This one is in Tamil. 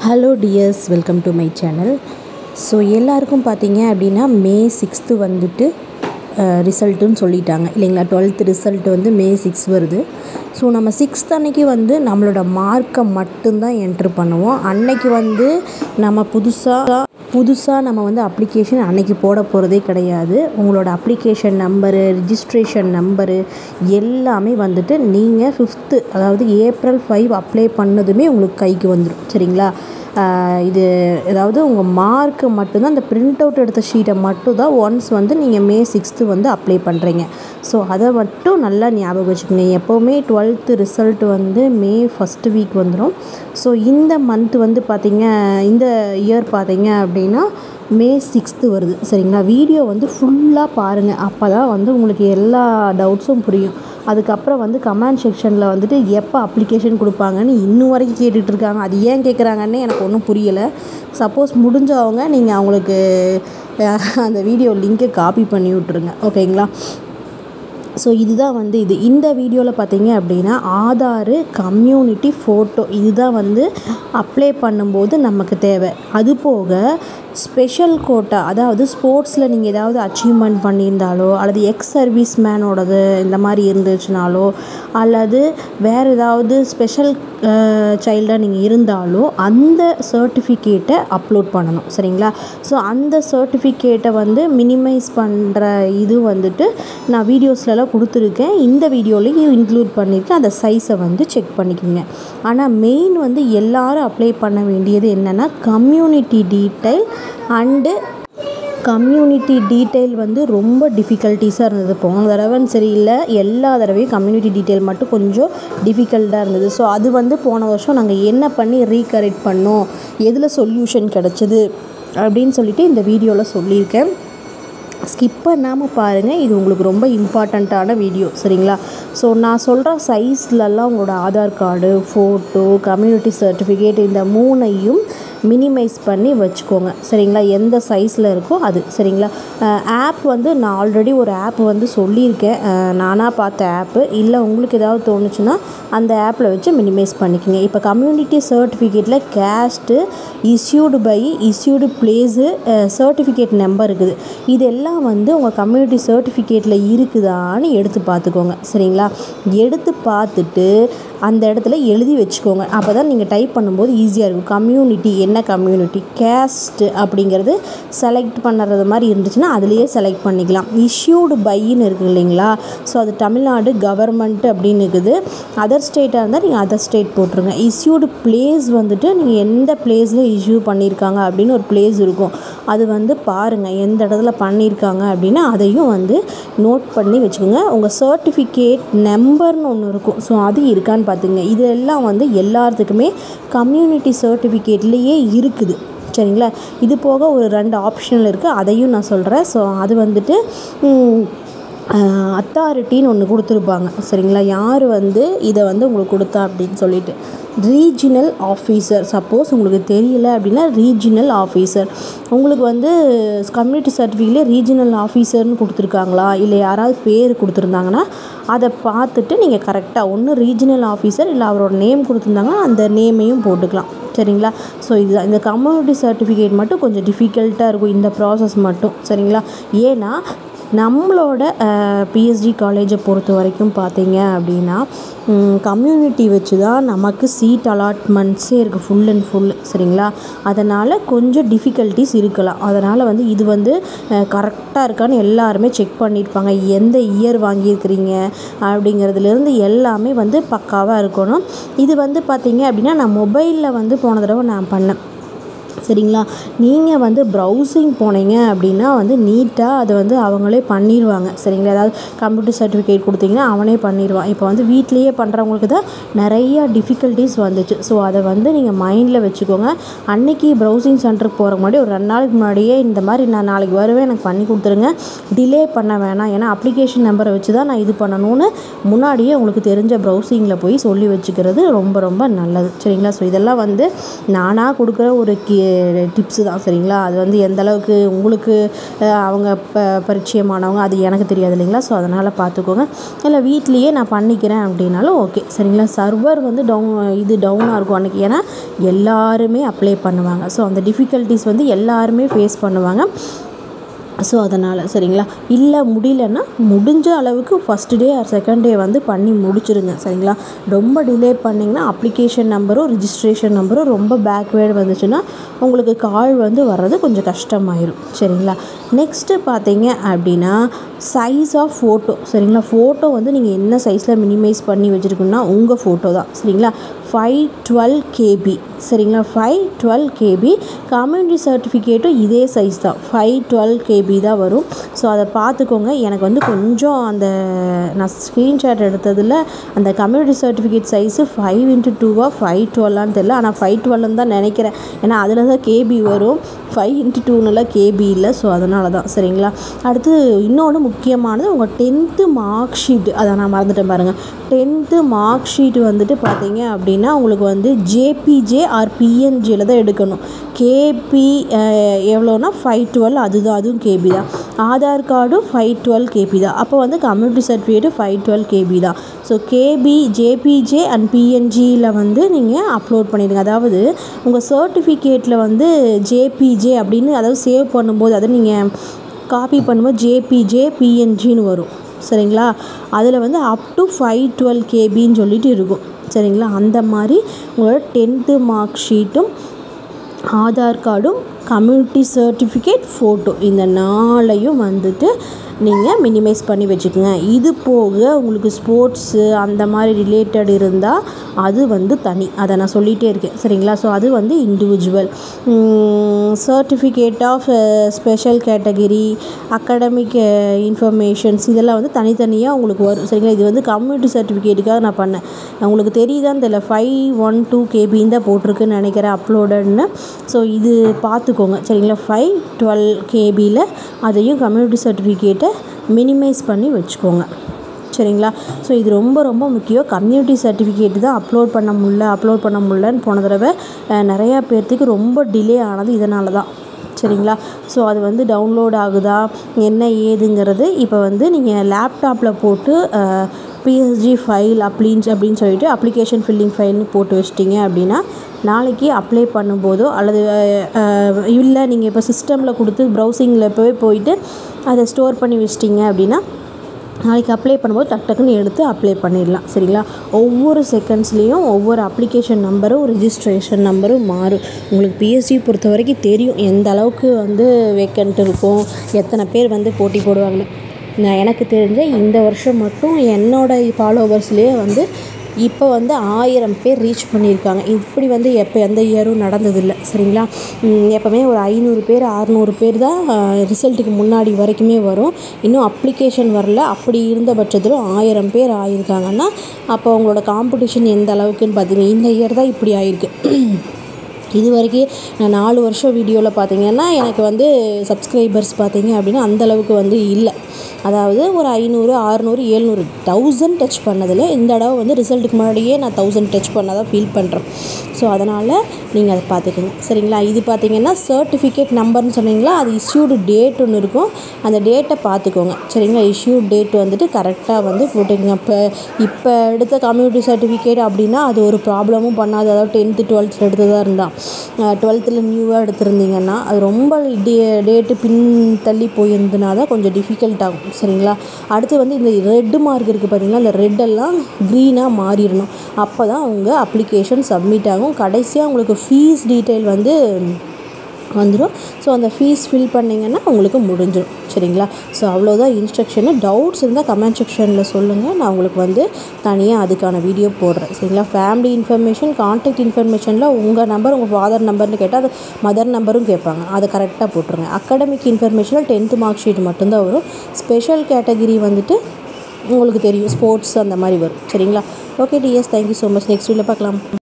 hello dears welcome to my channel so எல்லாருக்கும் பார்த்தீங்க அப்படின்னா மே சிக்ஸ்த்து வந்துட்டு ரிசல்ட்டுன்னு சொல்லிட்டாங்க இல்லைங்களா டுவெல்த் ரிசல்ட் வந்து மே சிக்ஸ் வருது ஸோ நம்ம சிக்ஸ்த் அன்னைக்கு வந்து நம்மளோட மார்க்கை மட்டும்தான் என்ட்ரு பண்ணுவோம் அன்னைக்கு வந்து நம்ம புதுசாக புதுசாக நம்ம வந்து அப்ளிகேஷன் அன்னைக்கு போட போகிறதே கிடையாது உங்களோட அப்ளிகேஷன் நம்பரு ரிஜிஸ்ட்ரேஷன் நம்பரு எல்லாமே வந்துட்டு நீங்கள் ஃபிஃப்த்து அதாவது ஏப்ரல் ஃபைவ் அப்ளை பண்ணதுமே உங்களுக்கு கைக்கு வந்துடும் சரிங்களா இது அதாவது உங்கள் மார்க்கு மட்டும்தான் அந்த பிரிண்ட் அவுட் எடுத்த ஷீட்டை மட்டும் தான் ஒன்ஸ் வந்து நீங்கள் மே சிக்ஸ்த்து வந்து அப்ளை பண்ணுறீங்க ஸோ அதை மட்டும் நல்லா ஞாபகம் வச்சுக்கோங்க எப்போவுமே டுவெல்த்து ரிசல்ட் வந்து மே ஃபஸ்ட்டு வீக் வந்துடும் ஸோ இந்த மந்த் வந்து பார்த்திங்க இந்த இயர் பார்த்தீங்க அப்படின்னா மே சிக்ஸ்த்து வருது சரிங்களா வீடியோ வந்து ஃபுல்லாக பாருங்கள் அப்போ தான் வந்து உங்களுக்கு எல்லா டவுட்ஸும் புரியும் அதுக்கப்புறம் வந்து கமெண்ட் செக்ஷனில் வந்துட்டு எப்போ அப்ளிகேஷன் கொடுப்பாங்கன்னு இன்னும் வரைக்கும் கேட்டுட்ருக்காங்க அது ஏன் கேட்குறாங்கன்னு எனக்கு ஒன்றும் புரியலை சப்போஸ் முடிஞ்சவங்க நீங்கள் அவங்களுக்கு அந்த வீடியோ லிங்க்கை காப்பி பண்ணி விட்ருங்க ஓகேங்களா ஸோ இதுதான் வந்து இது இந்த வீடியோவில் பார்த்தீங்க அப்படின்னா ஆதார் கம்யூனிட்டி ஃபோட்டோ இதுதான் வந்து அப்ளை பண்ணும்போது நமக்கு தேவை அது போக ஸ்பெஷல் கோட்டா அதாவது ஸ்போர்ட்ஸில் நீங்கள் ஏதாவது அச்சீவ்மெண்ட் பண்ணியிருந்தாலோ அல்லது எக்ஸ் சர்வீஸ் மேனோடது இந்த மாதிரி இருந்துச்சுனாலோ அல்லது வேறு ஏதாவது ஸ்பெஷல் சைல்டாக நீங்கள் இருந்தாலோ அந்த சர்டிஃபிகேட்டை அப்லோட் பண்ணணும் சரிங்களா ஸோ அந்த சர்டிஃபிகேட்டை வந்து மினிமைஸ் பண்ணுற இது வந்துட்டு நான் வீடியோஸ்லலாம் கொடுத்துருக்கேன் இந்த வீடியோலையும் இன்க்ளூட் பண்ணியிருக்கேன் அந்த சைஸை வந்து செக் பண்ணிக்கோங்க ஆனால் மெயின் வந்து எல்லோரும் அப்ளை பண்ண வேண்டியது என்னென்னா community detail and community detail வந்து ரொம்ப டிஃபிகல்ட்டிஸாக இருந்தது போன தடவைன்னு சரியில்லை எல்லா தடவையும் கம்யூனிட்டி டீட்டெயில் மட்டும் கொஞ்சம் டிஃபிகல்ட்டாக இருந்தது ஸோ அது வந்து போன வருஷம் நாங்கள் என்ன பண்ணி ரீகரெக்ட் பண்ணோம் எதில் சொல்யூஷன் கிடச்சிது அப்படின்னு சொல்லிட்டு இந்த வீடியோவில் சொல்லியிருக்கேன் ஸ்கிப் பண்ணாமல் பாருங்கள் இது உங்களுக்கு ரொம்ப இம்பார்ட்டண்ட்டான வீடியோ சரிங்களா ஸோ நான் சொல்கிற சைஸ்லலாம் உங்களோட Aadhaar card photo community certificate இந்த மூணையும் மினிமைஸ் பண்ணி வச்சுக்கோங்க சரிங்களா எந்த சைஸில் இருக்கோ அது சரிங்களா ஆப் வந்து நான் ஆல்ரெடி ஒரு ஆப் வந்து சொல்லியிருக்கேன் நானாக பார்த்த ஆப்பு இல்லை உங்களுக்கு ஏதாவது தோணுச்சுன்னா அந்த ஆப்பில் வச்சு மினிமைஸ் பண்ணிக்கோங்க இப்போ கம்யூனிட்டி சர்டிஃபிகேட்டில் caste issued by issued place certificate number இருக்குது இதெல்லாம் வந்து உங்கள் கம்யூனிட்டி சர்டிஃபிகேட்டில் இருக்குதான்னு எடுத்து பார்த்துக்கோங்க சரிங்களா எடுத்து பார்த்துட்டு அந்த இடத்துல எழுதி வச்சுக்கோங்க அப்போ தான் நீங்கள் டைப் பண்ணும்போது ஈஸியாக இருக்கும் கம்யூனிட்டி என்ன கம்யூனிட்டி கேஸ்ட்டு அப்படிங்கிறது செலக்ட் பண்ணுறது மாதிரி இருந்துச்சுன்னா அதுலேயே செலக்ட் பண்ணிக்கலாம் இஷ்யூடு பைன்னு இருக்குது இல்லைங்களா ஸோ அது தமிழ்நாடு கவர்மெண்ட் அப்படின்னு இருக்குது அதர் ஸ்டேட்டாக இருந்தால் நீங்கள் அதர் ஸ்டேட் போட்டுருங்க இஷ்யூடு பிளேஸ் வந்துட்டு நீங்கள் எந்த பிளேஸில் இஷ்யூ பண்ணியிருக்காங்க அப்படின்னு ஒரு பிளேஸ் இருக்கும் அது வந்து பாருங்கள் எந்த இடத்துல பண்ணியிருக்காங்க அப்படின்னா அதையும் வந்து நோட் பண்ணி வச்சுக்கோங்க உங்கள் சர்டிஃபிகேட் நம்பர்னு ஒன்று இருக்கும் ஸோ அது இருக்கான்னு பார்த்துங்க இதெல்லாம் வந்து எல்லாத்துக்குமே கம்யூனிட்டி சர்டிஃபிகேட்லேயே இருக்குது சரிங்களா இது போக ஒரு ரெண்டு ஆப்ஷனில் இருக்குது அதையும் நான் சொல்கிறேன் ஸோ அது வந்துட்டு அத்தாரிட்டின்னு ஒன்று கொடுத்துருப்பாங்க சரிங்களா யார் வந்து இதை வந்து உங்களுக்கு கொடுத்தா அப்படின்னு சொல்லிட்டு ரீஜினல் ஆஃபீஸர் சப்போஸ் உங்களுக்கு தெரியல அப்படின்னா ரீஜினல் ஆஃபீஸர் உங்களுக்கு வந்து கம்யூனிட்டி சர்டிஃபிகேட்லேயே ரீஜினல் ஆஃபீஸர்னு கொடுத்துருக்காங்களா இல்லை யாராவது பேர் கொடுத்துருந்தாங்கன்னா அதை பார்த்துட்டு நீங்கள் கரெக்டாக ஒன்று ரீஜினல் ஆஃபீஸர் இல்லை அவரோட நேம் கொடுத்துருந்தாங்கன்னா அந்த நேமையும் போட்டுக்கலாம் சரிங்களா ஸோ இதுதான் இந்த கம்யூனிட்டி சர்டிஃபிகேட் மட்டும் கொஞ்சம் டிஃபிகல்ட்டாக இருக்கும் இந்த ப்ராசஸ் மட்டும் சரிங்களா ஏன்னா நம்மளோட பிஎஸ்டி காலேஜை பொறுத்த வரைக்கும் பார்த்தீங்க அப்படின்னா கம்யூனிட்டி வச்சு தான் நமக்கு சீட் அலாட்மெண்ட்ஸே இருக்குது ஃபுல் அண்ட் ஃபுல் சரிங்களா அதனால் கொஞ்சம் டிஃபிகல்ட்டிஸ் இருக்கலாம் அதனால் வந்து இது வந்து கரெக்டாக இருக்கான்னு எல்லாருமே செக் பண்ணியிருப்பாங்க எந்த இயர் வாங்கியிருக்கிறீங்க அப்படிங்கிறதுலேருந்து எல்லாமே வந்து பக்காவாக இருக்கணும் இது வந்து பார்த்திங்க அப்படின்னா நான் மொபைலில் வந்து போன தடவை நான் பண்ணேன் சரிங்களா நீங்கள் வந்து ப்ரௌசிங் போனீங்க அப்படின்னா வந்து நீட்டாக அதை வந்து அவங்களே பண்ணிடுவாங்க சரிங்களா ஏதாவது கம்ப்யூட்டர் சர்டிஃபிகேட் கொடுத்தீங்கன்னா அவனே பண்ணிடுவான் இப்போ வந்து வீட்லேயே பண்ணுறவங்களுக்கு தான் நிறையா டிஃபிகல்ட்டிஸ் வந்துச்சு ஸோ அதை வந்து நீங்கள் மைண்டில் வச்சுக்கோங்க அன்னைக்கு ப்ரௌசிங் சென்டருக்கு போகிற முன்னாடி ஒரு ரெண்டு நாளைக்கு முன்னாடியே இந்த மாதிரி நான் நாளைக்கு வருவேன் எனக்கு பண்ணி கொடுத்துருங்க டிலே பண்ண வேணாம் ஏன்னா அப்ளிகேஷன் நம்பரை வச்சு தான் நான் இது பண்ணணும்னு முன்னாடியே உங்களுக்கு தெரிஞ்ச ப்ரௌசிங்கில் போய் சொல்லி வச்சுக்கிறது ரொம்ப ரொம்ப நல்லது சரிங்களா ஸோ இதெல்லாம் வந்து நானாக கொடுக்குற ஒரு கி டிப்ஸு தான் சரிங்களா அது வந்து எந்த அளவுக்கு உங்களுக்கு அஹ், அவங்க ப பரிச்சயமானவங்க அது எனக்கு தெரியாது இல்லைங்களா ஸோ அதனால் பார்த்துக்கோங்க இல்லை வீட்லேயே நான் பண்ணிக்கிறேன் அப்படின்னாலும் ஓகே சரிங்களா சர்வர் வந்து டவுன் இது டவுனாக இருக்கும் அன்றைக்கி ஏன்னா எல்லாருமே அப்ளை பண்ணுவாங்க ஸோ அந்த டிஃபிகல்ட்டிஸ் வந்து எல்லாருமே ஃபேஸ் பண்ணுவாங்க ஸோ அதனால் சரிங்களா இல்லை முடியலன்னா முடிஞ்ச அளவுக்கு first day or second day வந்து பண்ணி முடிச்சிருங்க சரிங்களா ரொம்ப டிலே பண்ணிங்கன்னா அப்ளிகேஷன் நம்பரும் ரிஜிஸ்ட்ரேஷன் நம்பரும் ரொம்ப பேக்வேர்டு வந்துச்சுன்னா உங்களுக்கு கால் வந்து வர்றது கொஞ்சம் கஷ்டமாயிரும் சரிங்களா நெக்ஸ்ட்டு பார்த்தீங்க அப்படின்னா சைஸ் ஆஃப் ஃபோட்டோ சரிங்களா ஃபோட்டோ வந்து நீங்கள் என்ன சைஸில் மினிமைஸ் பண்ணி வச்சுருக்கணும்னா உங்கள் ஃபோட்டோ தான் சரிங்களா ஃபைவ் டுவெல் கேபி சரிங்களா ஃபைவ் டுவெல் கேபி கம்யூனிட்டி சர்டிஃபிகேட்டும் இதே சைஸ் தான் ஃபைவ் டுவெல் கேபி தான் வரும் ஸோ அதை பார்த்துக்கோங்க எனக்கு வந்து கொஞ்சம் அந்த நான் ஸ்க்ரீன்ஷாட் எடுத்ததில் அந்த community certificate size five into டூவா ஃபைவ் டுவெல்லான்னு தெரியல ஆனால் ஃபைவ் டுவெல்னு தான் நினைக்கிறேன் ஏன்னா அதில் தான் கேபி வரும் ஃபைவ் இன்ட்டு டூனுலாம் கேபி இல்லை ஸோ அதனால தான் சரிங்களா அடுத்து இன்னொன்று முக்கியமானது உங்கள் டென்த்து மார்க் ஷீட் அதை நான் மறந்துட்டேன் பாருங்கள் டென்த்து மார்க் ஷீட் வந்துட்டு பார்த்தீங்க அப்படின்னா உங்களுக்கு வந்து ஜேபிஜே ஆர் பிஎன்ஜியில் தான் எடுக்கணும் கேபி எவ்வளோனா ஃபைவ் டுவெல் அதுதான் அதுவும் கேபி தான் ஆதார் கார்டும் ஃபைவ் டுவெல் கேபி தான் அப்போ வந்து கம்யூனிட்டி சர்டிஃபிகேட்டும் ஃபைவ் டுவெல் கேபி தான் ஸோ கேபி ஜேபிஜே அண்ட் பிஎன்ஜியில் வந்து நீங்கள் அப்லோட் பண்ணிடுங்க அதாவது உங்கள் சர்டிஃபிகேட்டில் வந்து ஜேபிஜே அப்படின்னு அதாவது சேவ் பண்ணும்போது அதை நீங்கள் காப்பி பண்ணும்போது ஜேபிஜே பிஎன்ஜின்னு வரும் சரிங்களா அதில் வந்து அப் டு ஃபைவ் டுவெல் கேபின்னு சொல்லிட்டு இருக்கும் சரிங்களா அந்த மாதிரி உங்களோட டென்த்து மார்க் ஷீட்டும் ஆதார் கார்டும் கம்யூனிட்டி சர்டிஃபிகேட் ஃபோட்டோ இந்த நாளையும் வந்துட்டு நீங்கள் மினிமைஸ் பண்ணி வச்சுக்கோங்க இது போக உங்களுக்கு ஸ்போர்ட்ஸு அந்த மாதிரி ரிலேட்டட் இருந்தால் அது வந்து தனி அதை நான் சொல்லிகிட்டே இருக்கேன் சரிங்களா ஸோ அது வந்து individual certificate of special category academic informations இதெல்லாம் வந்து தனித்தனியாக உங்களுக்கு வரும் சரிங்களா இது வந்து கம்யூனிட்டி சர்டிஃபிகேட்டுக்காக நான் பண்ணேன் உங்களுக்கு தெரியுதான்னு தெரியல ஃபைவ் ஒன் டூ கேபின்னு தான் போட்டிருக்குன்னு நினைக்கிறேன் அப்லோடட்னு ஸோ இது பார்த்துக்கோங்க சரிங்களா ஃபைவ் டுவெல் கேபியில் அதையும் கம்யூனிட்டி சர்டிஃபிகேட்டை மினிமைஸ் பண்ணி வச்சுக்கோங்க சரிங்களா ஸோ இது ரொம்ப ரொம்ப முக்கியம் கம்யூனிட்டி சர்டிஃபிகேட் தான் அப்லோட் பண்ண முடில அப்லோட் பண்ண முடிலன்னு போன தடவை அஹ், நிறையா பேர்த்துக்கு ரொம்ப டிலே ஆனது இதனால தான் சரிங்களா ஸோ அது வந்து டவுன்லோட் ஆகுதா என்ன ஏதுங்கிறது இப்போ வந்து நீங்கள் லேப்டாப்பில் போட்டு பிஎஸ்ஜி ஃபைல் அப்படின்னு அப்படின்னு சொல்லிட்டு அப்ளிகேஷன் ஃபில்லிங் ஃபைல்னு போட்டு வச்சிட்டிங்க அப்படின்னா நாளைக்கு அப்ளை பண்ணும்போதோ அல்லது இல்லை நீங்கள் இப்போ சிஸ்டமில் கொடுத்து ப்ரௌசிங்கில் இப்போவே போயிட்டு அதை ஸ்டோர் பண்ணி வச்சிட்டிங்க அப்படின்னா நாளைக்கு அப்ளை பண்ணும்போது டக் டக்குன்னு எடுத்து அப்ளை பண்ணிடலாம் சரிங்களா ஒவ்வொரு செகண்ட்ஸ்லேயும் ஒவ்வொரு அப்ளிகேஷன் நம்பரும் ரிஜிஸ்ட்ரேஷன் நம்பரும் மாறும் உங்களுக்கு பிஎஸ்சி பொறுத்த வரைக்கும் தெரியும் எந்த அளவுக்கு வந்து வேக்கண்ட் இருக்கும் எத்தனை பேர் வந்து போட்டி போடுவாங்கன்னு நான் எனக்கு தெரிஞ்ச இந்த வருஷம் மட்டும் என்னோட ஃபாலோவர்ஸ்லேயே வந்து இப்போ வந்து ஆயிரம் பேர் ரீச் பண்ணியிருக்காங்க இப்படி வந்து எப்போ எந்த இயரும் நடந்ததில்லை சரிங்களா உம், எப்போவுமே ஒரு ஐநூறு பேர் அறநூறு பேர் தான் ரிசல்ட்டுக்கு முன்னாடி வரைக்குமே வரும் இன்னும் அப்ளிகேஷன் வரல அப்படி இருந்த பட்சத்தில் ஆயிரம் பேர் ஆயிருக்காங்கன்னா அப்போ அவங்களோட காம்படிஷன் எந்த அளவுக்குன்னு பார்த்தீங்க இந்த இயர் தான் இப்படி ஆயிருக்கு இது வரைக்கும் நான் நாலு வருஷம் வீடியோவில் பார்த்தீங்கன்னா எனக்கு வந்து சப்ஸ்கிரைபர்ஸ் பார்த்தீங்க அப்படின்னா அந்த அளவுக்கு வந்து இல்லை அதாவது ஒரு ஐநூறு அறநூறு ஏழ்நூறு தௌசண்ட் டச் பண்ணதில் இந்த தடவை வந்து ரிசல்ட்டுக்கு முன்னாடியே நான் தௌசண்ட் டச் பண்ணதாக ஃபீல் பண்ணுறேன் ஸோ அதனால் நீங்கள் அதை பார்த்துக்கோங்க சரிங்களா இது பார்த்தீங்கன்னா சர்டிஃபிகேட் நம்பர்னு சொன்னீங்களா அது இஷ்யூடு டேட் ஒன்று இருக்கும் அந்த டேட்டை பார்த்துக்கோங்க சரிங்களா இஷ்யூ டேட் வந்துட்டு கரெக்டாக வந்து போட்டுக்கோங்க இப்போ இப்போ எடுத்த கம்யூனிட்டி சர்டிஃபிகேட் அப்படின்னா அது ஒரு ப்ராப்ளமும் பண்ணாது அதாவது டென்த்து டுவெல்த்தில் எடுத்ததாக இருந்தால் டுவெல்த்தில் நியூவாக எடுத்திருந்தீங்கன்னா அது ரொம்ப டே டேட்டு பின் தள்ளி போயிருந்ததுனா தான் கொஞ்சம் டிஃபிகல்ட் ஆகும் சரிங்களா அடுத்து வந்து இந்த ரெட்டு மார்க் இருக்குது பார்த்தீங்களா அந்த ரெட்டெல்லாம் க்ரீனாக மாறிடணும் அப்போ தான் உங்கள் அப்ளிகேஷன் சப்மிட் ஆகும் கடைசியாக உங்களுக்கு ஃபீஸ் டீட்டெயில் வந்து வந்துடும் ஸோ அந்த ஃபீஸ் ஃபில் பண்ணிங்கன்னா உங்களுக்கு முடிஞ்சிடும் சரிங்களா ஸோ அவ்வளோதான் இன்ஸ்ட்ரக்ஷனு டவுட்ஸ் இருந்தால் கமெண்ட் செக்ஷனில் சொல்லுங்கள் நான் உங்களுக்கு வந்து தனியாக அதுக்கான வீடியோ போடுறேன் சரிங்களா ஃபேமிலி இன்ஃபர்மேஷன் கான்டாக்ட் இன்ஃபர்மேஷனில் உங்கள் நம்பர் உங்கள் ஃபாதர் நம்பர்னு கேட்டால் அது மதர் நம்பரும் கேட்பாங்க அதை கரெக்டாக போட்டுருங்க அகாடமிக் இன்ஃபர்மேஷனில் டென்த்து மார்க் ஷீட் மட்டும்தான் வரும் ஸ்பெஷல் கேட்டகிரி வந்துட்டு உங்களுக்கு தெரியும் ஸ்போர்ட்ஸ் அந்த மாதிரி வரும் சரிங்களா okay TS thank you so much next வீடியோவில் பார்க்கலாம்